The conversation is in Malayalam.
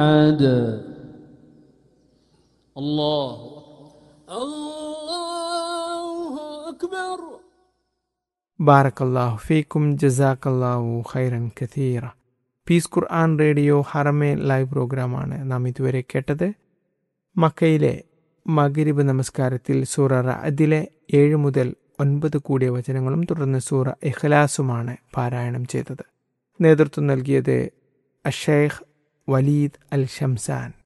عاد الله الله أكبر ബാറക്കല്ലാഹു ഫീക്കും ജസാക്കല്ലാഹു ഖൈറൻ കഥീറ പീസ് ഖുർആൻ റേഡിയോ ഹറമേ ലൈവ് പ്രോഗ്രാമാണ് നാം ഇതുവരെ കേട്ടത് മക്കയിലെ മകരിബ് നമസ്കാരത്തിൽ സൂറ റഅദിലെ ഏഴ് മുതൽ ഒൻപത് കൂടിയ വചനങ്ങളും തുടർന്ന് സൂറ ഇഖ്ലാസുമാണ് പാരായണം ചെയ്തത് നേതൃത്വം നൽകിയത് അഷേഖ് വലീദ് അൽ ഷംസാൻ